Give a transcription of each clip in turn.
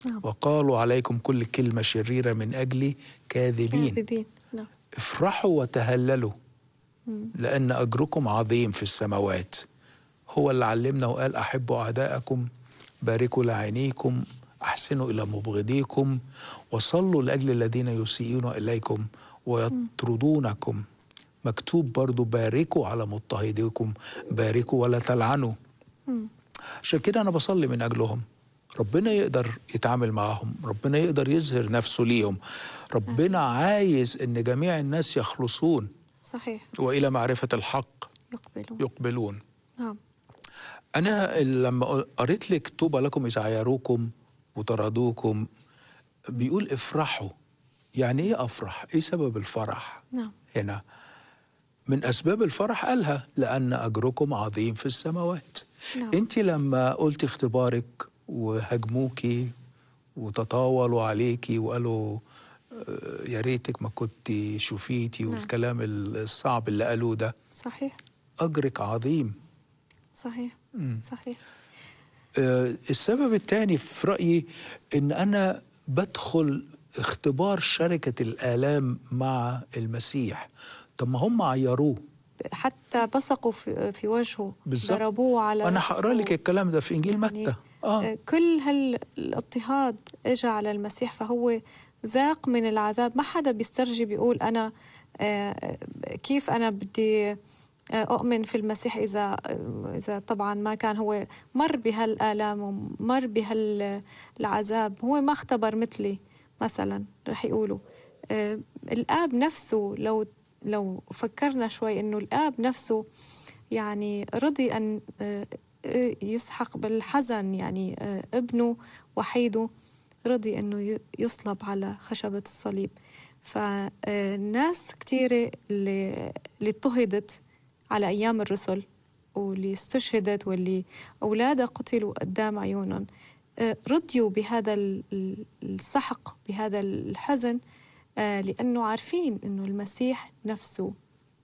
نعم. وقالوا عليكم كل كلمة شريرة من أجلي كاذبين كاذبين نعم افرحوا وتهللوا لأن أجركم عظيم في السماوات هو اللي علمنا وقال أحبوا أعداءكم باركوا لعينيكم أحسنوا إلى مبغضيكم وصلوا لأجل الذين يسيئون إليكم ويطردونكم مكتوب برضو باركوا على مضطهديكم باركوا ولا تلعنوا عشان كده أنا بصلي من أجلهم ربنا يقدر يتعامل معاهم ربنا يقدر يظهر نفسه ليهم ربنا عايز ان جميع الناس يخلصون صحيح والى معرفه الحق يقبلون يقبلون نعم انا لما قريت لك طوبى لكم اذا عيروكم وطردوكم بيقول افرحوا يعني ايه افرح ايه سبب الفرح نعم هنا من اسباب الفرح قالها لان اجركم عظيم في السماوات نعم. انت لما قلت اختبارك وهاجموكي وتطاولوا عليكي وقالوا آه، يا ريتك ما كنت شوفيتي نعم. والكلام الصعب اللي قالوه ده صحيح اجرك عظيم صحيح صحيح آه، السبب الثاني في رأيي إن أنا بدخل اختبار شركة الآلام مع المسيح طب ما هم عيروه حتى بصقوا في, في وجهه بالظبط. ضربوه على أنا رأسه. هقرا لك الكلام ده في إنجيل يعني متى آه. آه. كل هالاضطهاد اجى على المسيح فهو ذاق من العذاب ما حدا بيسترجي بيقول انا آه، كيف انا بدي آه، اؤمن في المسيح اذا آه، اذا طبعا ما كان هو مر بهالالام ومر بهالعذاب هو ما اختبر مثلي مثلا رح يقولوا آه، الاب نفسه لو لو فكرنا شوي انه الاب نفسه يعني رضي ان آه، آه، يسحق بالحزن يعني آه، ابنه وحيده رضي انه ي- يصلب على خشبة الصليب فالناس كثيرة اللي اللي اضطهدت على ايام الرسل واللي استشهدت واللي اولادها قتلوا قدام عيونهم آه، رضيوا بهذا ال- ال- السحق بهذا الحزن آه، لانه عارفين انه المسيح نفسه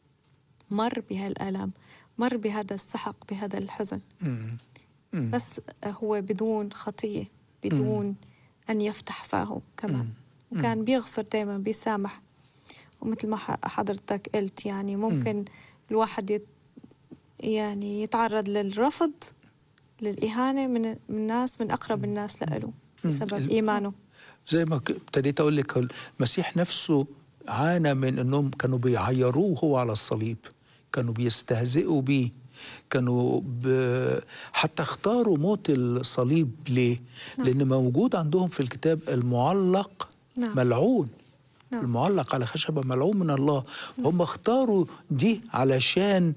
مر بهالآلام مر بهذا السحق بهذا الحزن مم. مم. بس هو بدون خطية بدون أن يفتح فاه كمان وكان بيغفر دائما بيسامح ومثل ما ح- حضرتك قلت يعني ممكن الواحد يت يعني يتعرض للرفض للإهانة من من الناس من أقرب الناس لإله بسبب ال- إيمانه زي ما ك- ابتديت أقول لك المسيح نفسه عانى من إنهم كانوا بيعيروه هو على الصليب كانوا بيستهزئوا بيه كانوا ب... حتى اختاروا موت الصليب ليه؟ نعم. لأن موجود عندهم في الكتاب المعلق نعم. ملعون نعم. المعلق على خشبة ملعون من الله هم اختاروا دي علشان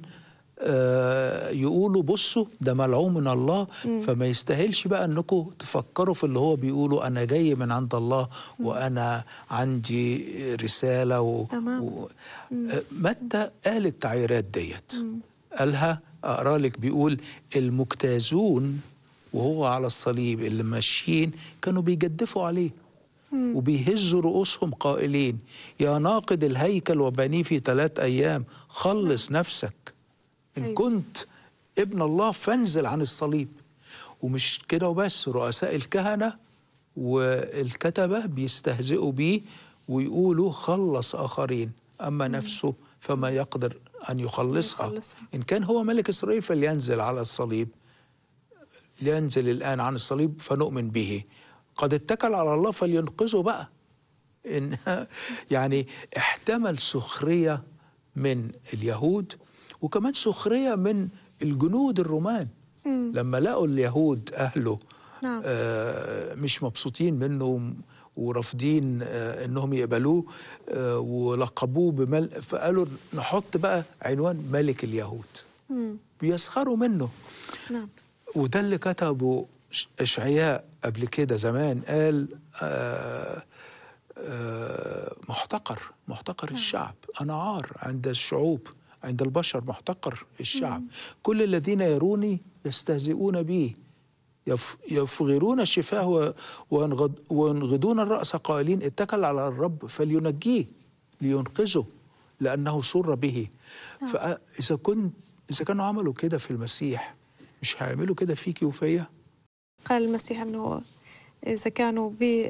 آه يقولوا بصوا ده ملعون من الله فما يستاهلش بقى انكم تفكروا في اللي هو بيقولوا انا جاي من عند الله وانا عندي رساله و... تمام. و... آه، متى قال التعييرات ديت قالها اقرا لك بيقول المجتازون وهو على الصليب اللي ماشيين كانوا بيجدفوا عليه وبيهزوا رؤوسهم قائلين يا ناقد الهيكل وبنيه في ثلاث أيام خلص نفسك إن أيوة. كنت ابن الله فانزل عن الصليب ومش كده وبس رؤساء الكهنة والكتبة بيستهزئوا بيه ويقولوا خلص آخرين أما نفسه فما يقدر أن يخلصها يخلصها. إن كان هو ملك إسرائيل فلينزل على الصليب لينزل الآن عن الصليب فنؤمن به قد اتكل على الله فلينقذه بقى إن يعني احتمل سخرية من اليهود وكمان سخرية من الجنود الرومان لما لقوا اليهود أهله نعم. آه مش مبسوطين منه ورافضين آه انهم يقبلوه آه ولقبوه بمل فقالوا نحط بقى عنوان ملك اليهود مم. بيسخروا منه نعم وده اللي كتبه ش- اشعياء قبل كده زمان قال آه آه محتقر محتقر الشعب انا عار عند الشعوب عند البشر محتقر الشعب كل الذين يروني يستهزئون بي يف يفغرون الشفاه و- وينغض وينغضون الرأس قائلين اتكل على الرب فلينجيه لينقذه لأنه سر به فإذا كنت إذا كانوا عملوا كده في المسيح مش هيعملوا كده فيكي وفيا قال المسيح انه إذا كانوا ب